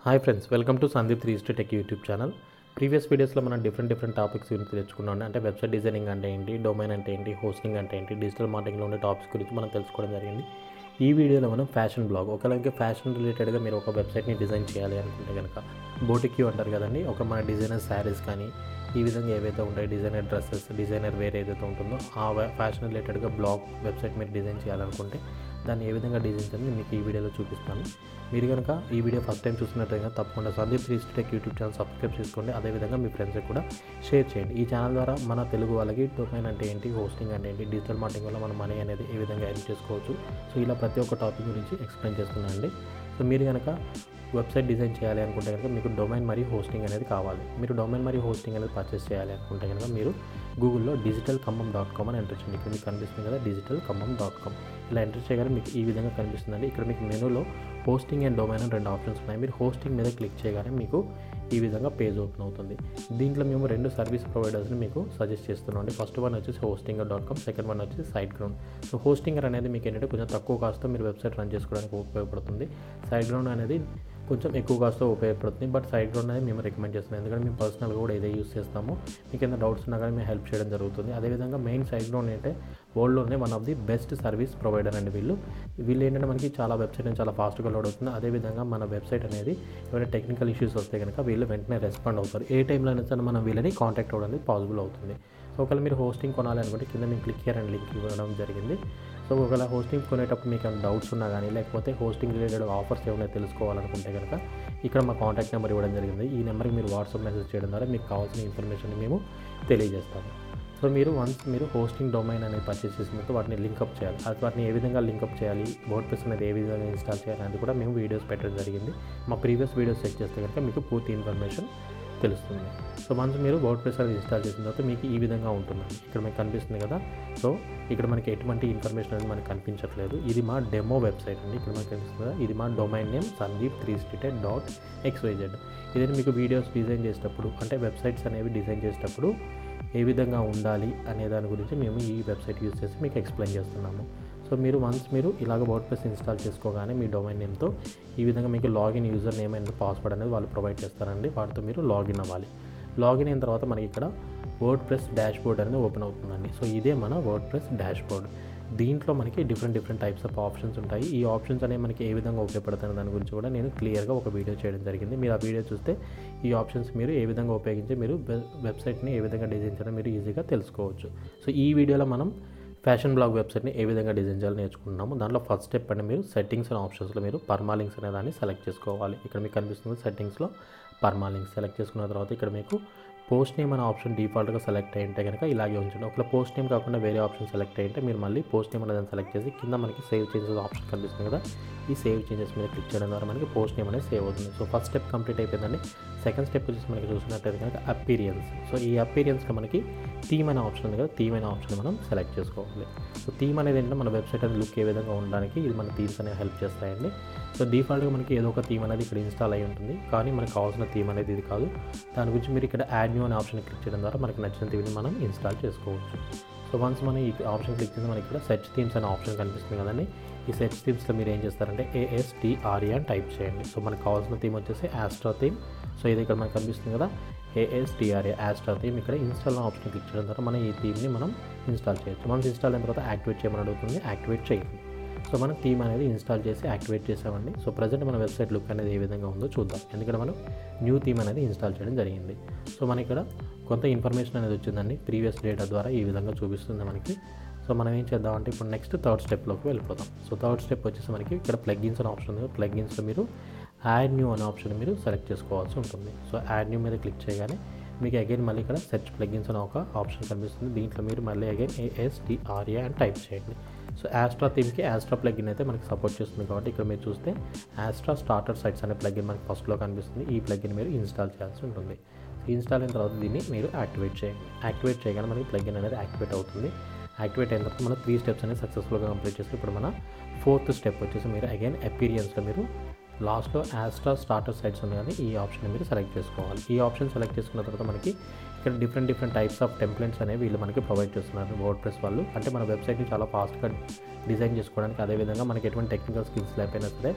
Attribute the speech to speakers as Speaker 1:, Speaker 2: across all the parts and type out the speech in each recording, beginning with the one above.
Speaker 1: hi friends welcome to Sandeep three స్ట్రీ tech YouTube channel previous వీడియోస్లో మనం డిఫరెంట్ డిఫరెంట్ టాపిక్స్ గురించి తెలుసుకున్నాం అంటే వెబ్సైట్ డిజైనింగ్ అంటే ఏంటి డొమైన్ అంటే ఏంటి హోస్టింగ్ అంటే ఏంటి డిజిటల్ మార్కెటింగ్లో ఉండే టాపిక్స్ గురించి మనం తెలుసుకోవడం జరిగింది ఈ వీడియోలో మనం ఫ్యాషన్ బ్లాగ్ ఒకవేళ ఫ్యాషన్ రిలేటెడ్గా మీరు ఒక వెబ్సైట్ని డిజైన్ చేయాలి అనుకుంటే కనుక బోటిక్యూ అంటారు కదండి ఒక మన డిజైనర్ శారీస్ కానీ ఈ విధంగా ఏవైతే ఉంటాయో డిజైనర్ డ్రెస్సెస్ డిజైనర్ వేర్ ఏదైతే ఉంటుందో ఆ ఫ్యాషన్ రిలేటెడ్గా బ్లాగ్ వెబ్సైట్ మీరు డిజైన్ చేయాలనుకుంటే దాన్ని ఏ విధంగా డిజైన్ చేయాలి నేను మీకు ఈ వీడియోలో చూపిస్తాను మీరు కనుక ఈ వీడియో ఫస్ట్ టైం చూసినట్టయితే తప్పకుండా Sandeep three tech YouTube channel subscribe చేసుకోండి అదేవిధంగా మీ ఫ్రెండ్స్కి కూడా షేర్ చేయండి ఈ ఛానల్ ద్వారా మన తెలుగు వాళ్ళకి డొమైన్ అంటే ఏంటి హోస్టింగ్ అంటే ఏంటి డిజిటల్ మార్కెటింగ్ వల్ల మన మనీ అనేది ఏ విధంగా ఎర్న్ చేసుకోవచ్చు సో ఇలా ప్రతి ఒక్క టాపిక్ గురించి ఎక్స్ప్లెయిన్ చేస్తున్నాను అండి సో మీరు కనుక వెబ్సైట్ డిజైన్ చేయాలి అనుకుంటే కనుక మీకు డొమైన్ మరియు హోస్టింగ్ అనేది కావాలి మీరు డొమైన్ మరియు హోస్టింగ్ అనేది పర్చేస్ చేయాలి అనుకుంటే కనుక మీరు గూగుల్లో డిజిటల్ ఖమ్మం డాట్ కామ్ అని ఎంటర్ చేయండి ఇక్కడ మీకు కనిపిస్తుంది కదా డిజిటల్ ఖమ్మం డాట్ కామ్ ఇలా ఎంటర్ చేయగానే మీకు ఈ విధంగా కనిపిస్తుందండి ఇక్కడ మీకు మెనూలో హోస్టింగ్ అండ్ డొమైన్ అని రెండు ఆప్షన్స్ ఉన్నాయి మీరు హోస్టింగ్ మీద క్లిక్ చేయగానే మీకు ఈ విధంగా పేజ్ ఓపెన్ అవుతుంది దీంట్లో మేము రెండు సర్వీస్ ప్రొవైడర్స్ని మీకు సజెస్ట్ చేస్తున్నాం అండి ఫస్ట్ వన్ వచ్చేసి hosting dot com second one వచ్చేసి సైట్ గ్రౌండ్ సో హోస్టింగర్ అనేది మీకు ఏంటంటే కొంచెం తక్కువ కాస్ట్తో మీరు వెబ్సైట్ రన్ చేసుకోవడానికి ఉపయోగపడుతుంది సైట్ గ్రౌండ్ అనేది కొంచెం ఎక్కువ కాస్ట్తో ఉపయోగపడుతుంది బట్ సైడ్ గ్రౌండ్ అనేది మేము రికమెండ్ చేస్తున్నాం ఎందుకంటే మేము పర్సనల్గా కూడా ఇదే యూస్ చేస్తాము మీకు ఏదైనా డౌట్స్ ఉన్నా కానీ మేము హెల్ప్ చేయడం జరుగుతుంది అదేవిధంగా మెయిన్ సైడ్ గ్రౌండ్ అంటే వరల్డ్లోనే one of the best service provider అండి వీళ్ళు వీళ్ళు ఏంటంటే మనకి చాలా వెబ్సైట్ అనేది చాలా ఫాస్ట్గా లోడ్ అవుతుంది అదేవిధంగా మన వెబ్సైట్ అనేది ఏమైనా టెక్నికల్ ఇష్యూస్ వస్తే కనుక వీళ్ళు వెంటనే రెస్పాండ్ అవుతారు ఏ టైంలో అయినా సరే మనం వీళ్ళని కాంటాక్ట్ అవ్వడం అనేది పాసిబుల్ అవుతుంది సో ఒకవేళ మీరు హోస్టింగ్ కొనాలి అనుకుంటే కింద మేము క్లిక్ చేయర్ అండ్ లింక్ ఇవ్వడం జరిగింది సో ఒకవేళ హోస్టింగ్ కొనేటప్పుడు మీకు ఏమైనా డౌట్స్ ఉన్నా కానీ లేకపోతే హోస్టింగ్ రిలేటెడ్ ఆఫర్స్ ఏమైనా తెలుసుకోవాలనుకుంటే కనుక ఇక్కడ మా కాంటాక్ట్ నెంబర్ ఇవ్వడం జరిగింది ఈ నెంబర్కి మీరు వాట్సాప్ మెసేజ్ చేయడం ద్వారా మీకు కావాల్సిన ఇన్ఫర్మేషన్ మేము తెలియజేస్తాము సో మీరు వన్స్ మీరు హోస్టింగ్ డొమైన్ అనేది పర్చేస్ చేసినప్పుడు వాటిని లింకప్ చేయాలి అది వాటిని ఏ విధంగా లింకప్ చేయాలి వర్డ్ ప్రెస్ అనేది ఏ విధంగా ఇన్స్టాల్ చేయాలి అనేది కూడా మేము వీడియోస్ పెట్టడం జరిగింది మా ప్రీవియస్ వీడియోస్ చెక్ చేస్తే కనుక మీకు పూర్తి ఇన్ఫర్మేషన్ తెలుస్తుంది సో వన్స్ మీరు వర్డ్ ప్రెస్ అనేది ఇన్స్టాల్ చేసిన తర్వాత మీకు ఈ విధంగా ఉంటుంది ఇక్కడ మీకు కనిపిస్తుంది కదా సో ఇక్కడ మనకి ఎటువంటి ఇన్ఫర్మేషన్ అనేది మనకి కనిపించట్లేదు ఇది మా డెమో వెబ్సైట్ అండి ఇక్కడ మనకి కనిపిస్తుంది కదా ఇది మా డొమైన్ నేమ్ సందీప్ త్రీ స్ట్రీటెడ్ డాట్ ఎక్స్వైజెడ్ ఇదే మీకు వీడియోస్ డిజైన్ చేసేటప్పుడు అంటే వెబ్సైట్స్ అనేవి డిజైన్ చేసేటప్పుడు ఏ విధంగా ఉండాలి అనే దాని గురించి మేము ఈ వెబ్సైట్ యూస్ చేసి మీకు ఎక్స్ప్లెయిన్ చేస్తున్నాము సో మీరు వన్స్ మీరు ఇలాగ వర్డ్ ప్రెస్ ఇన్స్టాల్ చేసుకోగానే మీ డొమైన్ నేమ్తో ఈ విధంగా మీకు login user name and password అనేది వాళ్ళు ప్రొవైడ్ చేస్తారండి వాటితో మీరు లాగిన్ అవ్వాలి లాగిన్ అయిన తర్వాత మనకి ఇక్కడ వర్డ్ ప్రెస్ డాష్ బోర్డ్ అనేది ఓపెన్ అవుతుందండి సో ఇదే మన వర్డ్ ప్రెస్ డాష్ బోర్డ్ దీంట్లో మనకి different different types of options ఉంటాయి ఈ ఆప్షన్స్ అనేవి మనకి ఏ విధంగా ఉపయోగపడుతున్న దాని గురించి కూడా నేను క్లియర్గా ఒక వీడియో చేయడం జరిగింది మీరు ఆ వీడియో చూస్తే ఈ ఆప్షన్స్ మీరు ఏ విధంగా ఉపయోగించి మీరు వెబ్సైట్ని ఏ విధంగా డిజైన్ చేయడం మీరు ఈజీగా తెలుసుకోవచ్చు సో ఈ వీడియోలో మనం ఫ్యాషన్ బ్లాగ్ వెబ్సైట్ని ఏ విధంగా డిజైన్ చేయాలో నేర్చుకుంటున్నాము దాంట్లో ఫస్ట్ స్టెప్ అంటే మీరు సెట్టింగ్స్ అనే ఆప్షన్స్లో మీరు పర్మాలింగ్స్ అనే దాన్ని సెలెక్ట్ చేసుకోవాలి ఇక్కడ మీకు కనిపిస్తుంది సెట్టింగ్స్లో పర్మాలింగ్స్ సెలెక్ట్ చేసుకున్న తర్వాత ఇక్కడ మీకు పోస్ట్ నేమ్ అనే ఆప్షన్ డిఫాల్ట్గా సెలెక్ట్ అయ్యింటే కనుక ఇలాగే ఉంచండి ఒకవేళ పోస్ట్ నేమ్ కాకుండా వేరే ఆప్షన్ సెలెక్ట్ అయ్యింటే మీరు మళ్ళీ పోస్ట్ నేమ్ అనేది సెలెక్ట్ చేసి కింద మనకి సేవ్ చేంజెస్ ఆప్షన్ కనిపిస్తుంది కదా ఈ సేవ్ చేంజెస్ మీద క్లిక్ చేయడం ద్వారా మనకి పోస్ట్ నేమ్ అనేది సేవ్ అవుతుంది సో ఫస్ట్ స్టెప్ కంప్లీట్ అయిపోయిందండి సెకండ్ స్టెప్ వచ్చేసి మనకి చూసినట్టయితే కనుక అపీరియన్స్ సో ఈ అపీరియన్స్లో మనకి థీమ్ అనే ఆప్షన్ ఉంది కదా థీమ్ అనే ఆప్షన్ మనం సెలెక్ట్ చేసుకోవాలి సో థీమ్ అనేది ఏంటంటే మన వెబ్సైట్ అనేది లుక్ ఏ విధంగా ఉండడానికి ఇది మన థీమ్స్ అనేవి హెల్ప్ చేస్తాయండి సో డిఫాల్ట్గా మనకి ఏదో ఒక థీమ్ అనేది ఇక్కడ ఇన్స్టాల్ అయి ఉంటుంది కానీ మనకు కావాల్సిన థీమ్ అనేది ఇది కాదు దాని గురించి మీరు ఇక్కడ యాడ్ న్యూ అనే ఆప్షన్ క్లిక్ చేయడం ద్వారా మనకి నచ్చిన థీమ్ని మనం ఇన్స్టాల్ చేసుకోవచ్చు సో వన్స్ మనం ఈ ఆప్షన్ క్లిక్ చేస్తే మనకి ఇక్కడ సెర్చ్ థీమ్స్ అనే ఆప్షన్ కనిపిస్తుంది కదండి ఈ సెర్చ్ థీమ్స్లో మీరు ఏం చేస్తారంటే ఏఎస్టీఆర్ఏ అని టైప్ చేయండి సో మనకు కావాల్సిన థీమ్ వచ్చేసి ఆస్ట్రా థీమ్ సో ఇది ఇక్కడ మనకు కనిపిస్తుంది కదా ఏఎస్టీఆర్ఏ ఆస్ట్రా థీమ్ ఇక్కడ ఇన్స్టాల్ ఆప్షన్ క్లిక్ చేయడం ద్వారా మనం ఈ థీమ్ని మనం ఇన్స్టాల్ చేయొచ్చు మనం ఇన్స్టాల్ అయిన తర్వాత యాక్టివేట్ చేయమని అడుగుతుంది యాక్టివేట్ చేయండి సో మనం థీమ్ అనేది ఇన్స్టాల్ చేసి యాక్టివేట్ చేసామండి సో ప్రజెంట్ మన వెబ్సైట్ లుక్ అనేది ఏ విధంగా ఉందో చూద్దాం ఎందుకంటే మనం న్యూ థీమ్ అనేది ఇన్స్టాల్ చేయడం జరిగింది సో మన ఇక్కడ కొంత ఇన్ఫర్మేషన్ అనేది వచ్చిందండి ప్రీవియస్ డేటా ద్వారా ఈ విధంగా చూపిస్తుంది మనకి సో మనం ఏం చేద్దామంటే ఇప్పుడు నెక్స్ట్ థర్డ్ స్టెప్లోకి వెళ్ళిపోతాం సో థర్డ్ స్టెప్ వచ్చేసి మనకి ఇక్కడ ప్లగ్గిన్స్ అనే ఆప్షన్ ఉంది ప్లగ్గిన్స్లో మీరు యాడ్ న్యూ అనే ఆప్షన్ మీరు సెలెక్ట్ చేసుకోవాల్సి ఉంటుంది సో యాడ్ న్యూ మీద క్లిక్ చేయగానే మీకు అగైన్ మళ్ళీ ఇక్కడ సెర్చ్ ప్లగ్గిన్స్ అనే ఒక ఆప్షన్ కనిపిస్తుంది దీంట్లో మీరు మళ్ళీ అగైన్ ఏఎస్డిఆర్ఏ అని టైప్ చేయండి సో యాస్ట్రా థీమ్కి యాస్ట్రా ప్లగిన్ అయితే మనకి సపోర్ట్ చేస్తుంది కాబట్టి ఇక్కడ మీరు చూస్తే యాస్ట్రా స్టార్టర్ సైట్స్ అనే ప్లగిన్ మనకి ఫస్ట్లో కనిపిస్తుంది ఈ ప్లగిన్ మీరు ఇన్స్టాల్ చేయాల్సి ఉంటుంది ఇన్స్టాల్ అయిన తర్వాత దీన్ని మీరు యాక్టివేట్ చేయండి యాక్టివేట్ చేయగానే మనకి ప్లగిన్ అనేది యాక్టివేట్ అవుతుంది యాక్టివేట్ అయిన తర్వాత మనం త్రీ స్టెప్స్ అనేది సక్సెస్ఫుల్గా కంప్లీట్ చేసి ఇప్పుడు మన ఫోర్త్ స్టెప్ వచ్చేసి మీరు అగైన్ అపీరియన్స్లో మీరు లాస్ట్లో యాస్ట్రా స్టార్టర్ సైట్స్ ఉంది కానీ ఈ ఆప్షన్ మీరు సెలెక్ట్ చేసుకోవాలి ఈ ఆప్షన్ సెలెక్ట్ చేసుకున్న తర్వాత మనకి ఇక్కడ different different types of templates అనేవి వీళ్ళు మనకి ప్రొవైడ్ చేస్తున్నారు వర్డ్ ప్రెస్ వాళ్ళు అంటే మన వెబ్సైట్ని చాలా ఫాస్ట్గా డిజైన్ చేసుకోవడానికి అదేవిధంగా మనకి ఎటువంటి టెక్నికల్ స్కిల్స్ లేకపోయినా సరే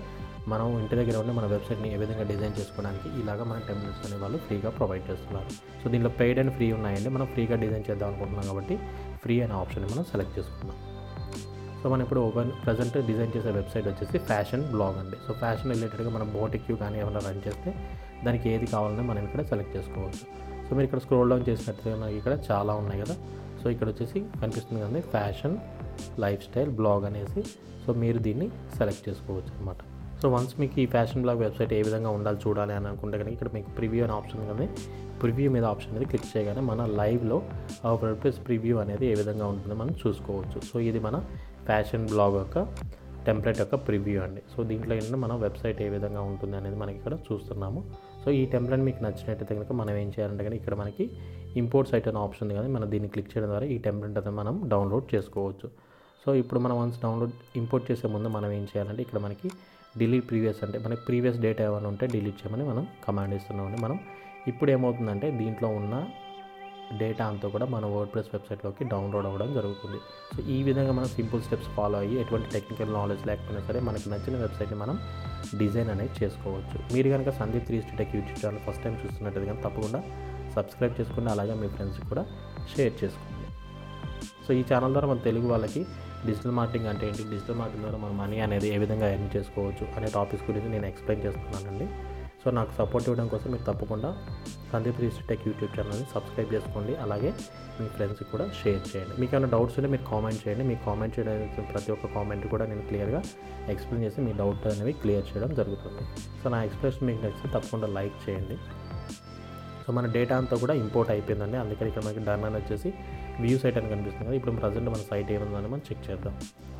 Speaker 1: మనం ఇంటి దగ్గర ఉండి మన వెబ్సైట్ని ఏ విధంగా డిజైన్ చేసుకోవడానికి ఇలాగ మన టెంప్లెట్స్ అనే వాళ్ళు ఫ్రీగా ప్రొవైడ్ చేస్తున్నారు సో దీంట్లో పెయిడ్ అండ్ ఫ్రీ ఉన్నాయండి మనం ఫ్రీగా డిజైన్ చేద్దాం అనుకుంటున్నాం కాబట్టి ఫ్రీ అనే ఆప్షన్ మనం సెలెక్ట్ చేసుకున్నాం సో మనం ఇప్పుడు ఓపెన్ ప్రజెంట్ డిజైన్ చేసే వెబ్సైట్ వచ్చేసి ఫ్యాషన్ బ్లాగ్ అండి సో ఫ్యాషన్ రిలేటెడ్గా మనం బోటిక్యూ కానీ ఏమైనా రన్ చేస్తే దానికి ఏది కావాలన్నా మనం ఇక్కడ సెలెక్ట్ చేసుకోవచ్చు సో మీరు ఇక్కడ స్క్రోల్ డౌన్ చేసినట్లయితే మనకి ఇక్కడ చాలా ఉన్నాయి కదా సో ఇక్కడ వచ్చేసి కనిపిస్తుంది కదండి ఫ్యాషన్ లైఫ్ స్టైల్ బ్లాగ్ అనేసి సో మీరు దీన్ని సెలెక్ట్ చేసుకోవచ్చు అనమాట సో వన్స్ మీకు ఈ ఫ్యాషన్ బ్లాగ్ వెబ్సైట్ ఏ విధంగా ఉండాలి చూడాలి అని అనుకుంటే కనుక ఇక్కడ మీకు ప్రివ్యూ అనే ఆప్షన్ కానీ ప్రివ్యూ మీద ఆప్షన్ అనేది క్లిక్ చేయగానే మన లైవ్లో ఆ వర్డ్ప్రెస్ ప్రివ్యూ అనేది ఏ విధంగా ఉంటుందో మనం చూసుకోవచ్చు సో ఇది మన ఫ్యాషన్ బ్లాగ్ యొక్క టెంప్లెట్ యొక్క ప్రివ్యూ అండి సో దీంట్లో ఏంటంటే మన వెబ్సైట్ ఏ విధంగా ఉంటుంది అనేది మనకి ఇక్కడ చూస్తున్నాము సో ఈ టెంప్లెట్ మీకు నచ్చినట్టయితే కనుక మనం ఏం చేయాలంటే కానీ ఇక్కడ మనకి ఇంపోర్ట్ సైట్ అనే ఆప్షన్ ఉంది కానీ మనం దీన్ని క్లిక్ చేయడం ద్వారా ఈ టెంప్లెట్ అనేది మనం డౌన్లోడ్ చేసుకోవచ్చు సో ఇప్పుడు మనం వన్స్ డౌన్లోడ్ ఇంపోర్ట్ చేసే ముందు మనం ఏం చేయాలంటే ఇక్కడ మనకి డిలీట్ ప్రీవియస్ అంటే మనకి ప్రీవియస్ డేటా ఏమైనా ఉంటే డిలీట్ చేయమని మనం కమాండ్ ఇస్తున్నామండి మనం ఇప్పుడు ఏమవుతుందంటే దీంట్లో ఉన్న డేటా అంతా కూడా మన వర్డ్ ప్రెస్ వెబ్సైట్లోకి డౌన్లోడ్ అవ్వడం జరుగుతుంది సో ఈ విధంగా మనం సింపుల్ స్టెప్స్ ఫాలో అయ్యి ఎటువంటి టెక్నికల్ నాలెడ్జ్ లేకపోయినా సరే మనకి నచ్చిన వెబ్సైట్ని మనం డిజైన్ అనేది చేసుకోవచ్చు మీరు కనుక Sandeep three tech YouTube channel first time చూస్తున్నట్టు కానీ తప్పకుండా సబ్స్క్రైబ్ చేసుకోండి అలాగే మీ ఫ్రెండ్స్కి కూడా షేర్ చేసుకోండి సో ఈ ఛానల్ ద్వారా మన తెలుగు వాళ్ళకి డిజిటల్ మార్కెటింగ్ అంటే ఏంటి డిజిటల్ మార్కెటింగ్ ద్వారా మన మనీ అనేది ఏ విధంగా ఎర్న్ చేసుకోవచ్చు అనే టాపిక్స్ గురించి నేను ఎక్స్ప్లెయిన్ చేస్తున్నానండి సో నాకు సపోర్ట్ ఇవ్వడం కోసం మీరు తప్పకుండా సందీప్ త్రీ టెక్ యూట్యూబ్ ఛానల్ని సబ్స్క్రైబ్ చేసుకోండి అలాగే మీ ఫ్రెండ్స్కి కూడా షేర్ చేయండి మీకు ఏమైనా డౌట్స్ ఉంటే మీరు కామెంట్ చేయండి మీకు కామెంట్ చేయడానికి ప్రతి ఒక్క కామెంట్ కూడా నేను క్లియర్గా ఎక్స్ప్లెయిన్ చేసి మీ డౌట్ అనేవి క్లియర్ చేయడం జరుగుతుంది సో నా ఎక్స్ప్లెనేషన్ మీకు నచ్చితే తప్పకుండా లైక్ చేయండి సో మన డేటా అంతా కూడా ఇంపోర్ట్ అయిపోయిందండి అందుకని ఇక్కడ మనకి డన్ అని వచ్చేసి వ్యూ సైట్ అని కనిపిస్తుంది కదా ఇప్పుడు ప్రజెంట్ మన సైట్ ఏముందని మనం చెక్ చేద్దాం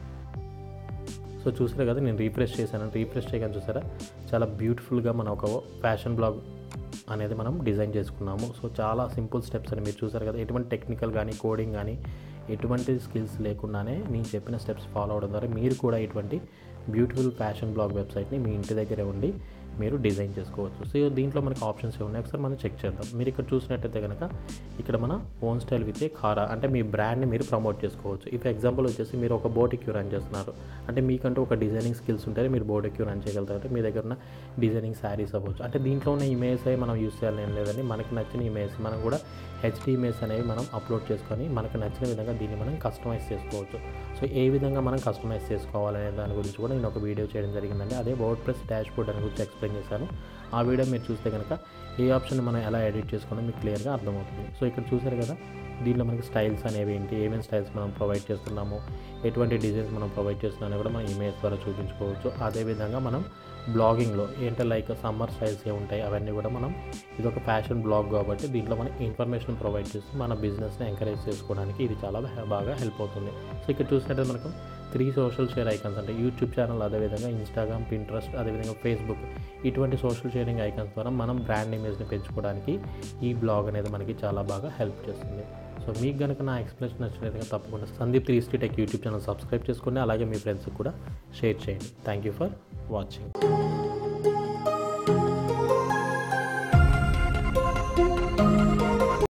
Speaker 1: సో చూసారా కదా నేను రీఫ్రెష్ చేశాను రీఫ్రెష్ చేయగానే చూసారా చాలా బ్యూటిఫుల్గా మన ఒక ఫ్యాషన్ బ్లాగ్ అనేది మనం డిజైన్ చేసుకున్నాము సో చాలా సింపుల్ స్టెప్స్ అని మీరు చూసారు కదా ఎటువంటి టెక్నికల్ కానీ కోడింగ్ కానీ ఎటువంటి స్కిల్స్ లేకుండానే నేను చెప్పిన స్టెప్స్ ఫాలో అవడం ద్వారా మీరు కూడా ఇటువంటి బ్యూటిఫుల్ ఫ్యాషన్ బ్లాగ్ వెబ్సైట్ని మీ ఇంటి దగ్గరే ఉండి మీరు డిజైన్ చేసుకోవచ్చు సో దీంట్లో మనకి ఆప్షన్స్ ఉన్నాయి ఒకసారి మనం చెక్ చేద్దాం మీరు ఇక్కడ చూసినట్టయితే కనుక ఇక్కడ మన ఓన్ స్టైల్ విత్ ఏ కారా అంటే మీ బ్రాండ్ని మీరు ప్రమోట్ చేసుకోవచ్చు ఇఫ్ ఎగ్జాంపుల్ వచ్చేసి మీరు ఒక బోటిక్యూ రన్ చేస్తున్నారు అంటే మీకంటూ ఒక డిజైనింగ్ స్కిల్స్ ఉంటే మీరు బోటిక్యూ రన్ చేయగలుగుతారు అంటే మీ దగ్గర ఉన్న డిజైనింగ్ శారీస్ అవ్వచ్చు అంటే దీంట్లో ఉన్న ఇమేజ్ అవి మనం యూస్ చేయాలని ఏం లేదండి మనకి నచ్చిన ఇమేజ్ మనం కూడా హెచ్డి ఇమేజ్ అనేవి మనం అప్లోడ్ చేసుకొని మనకు నచ్చిన విధంగా దీన్ని మనం కస్టమైజ్ చేసుకోవచ్చు సో ఏ విధంగా మనం కస్టమైజ్ చేసుకోవాలనే దాని గురించి కూడా నేను ఒక వీడియో చేయడం జరిగిందండి అదే వర్డ్ ప్రెస్ డాష్ బోర్డ్ అని గురించి ఎక్స్ప్లెయిన్ చేశాను ఆ వీడియో మీరు చూస్తే కనుక ఏ ఆప్షన్ మనం ఎలా ఎడిట్ చేసుకోవాలో మీకు క్లియర్గా అర్థమవుతుంది సో ఇక్కడ చూసారు కదా దీనిలో మనకి స్టైల్స్ అనేవి ఏంటి ఏమేమి స్టైల్స్ మనం ప్రొవైడ్ చేస్తున్నాము ఎటువంటి డిజైన్స్ మనం ప్రొవైడ్ చేస్తున్నామో కూడా మనం ఇమేజ్ ద్వారా చూపించుకోవచ్చు అదేవిధంగా మనం బ్లాగింగ్లో ఏంటంటే లైక్ సమ్మర్ స్టైల్స్ ఏ ఉంటాయి అవన్నీ కూడా మనం ఇది ఒక ఫ్యాషన్ బ్లాగ్ కాబట్టి దీంట్లో మనం ఇన్ఫర్మేషన్ ప్రొవైడ్ చేస్తూ మన బిజినెస్ని ఎంకరేజ్ చేసుకోవడానికి ఇది చాలా బాగా హెల్ప్ అవుతుంది సో ఇక్కడ చూసినట్టు మనకు త్రీ సోషల్ షేర్ ఐకాన్స్ అంటే యూట్యూబ్ ఛానల్ అదేవిధంగా ఇన్స్టాగ్రామ్ పింట్రెస్ట్ అదేవిధంగా ఫేస్బుక్ ఇటువంటి సోషల్ షేరింగ్ ఐకాన్స్ ద్వారా మనం బ్రాండ్ ఇమేజ్ని పెంచుకోవడానికి ఈ బ్లాగ్ అనేది మనకి చాలా బాగా హెల్ప్ చేస్తుంది సో మీకు కనుక నా ఎక్స్ప్లెనేషన్ నచ్చినట్లయితే తప్పకుండా Sandeep three tech YouTube channel subscribe చేసుకోండి అలాగే మీ ఫ్రెండ్స్కి కూడా షేర్ చేయండి థ్యాంక్ యూ ఫర్ వాచింగ్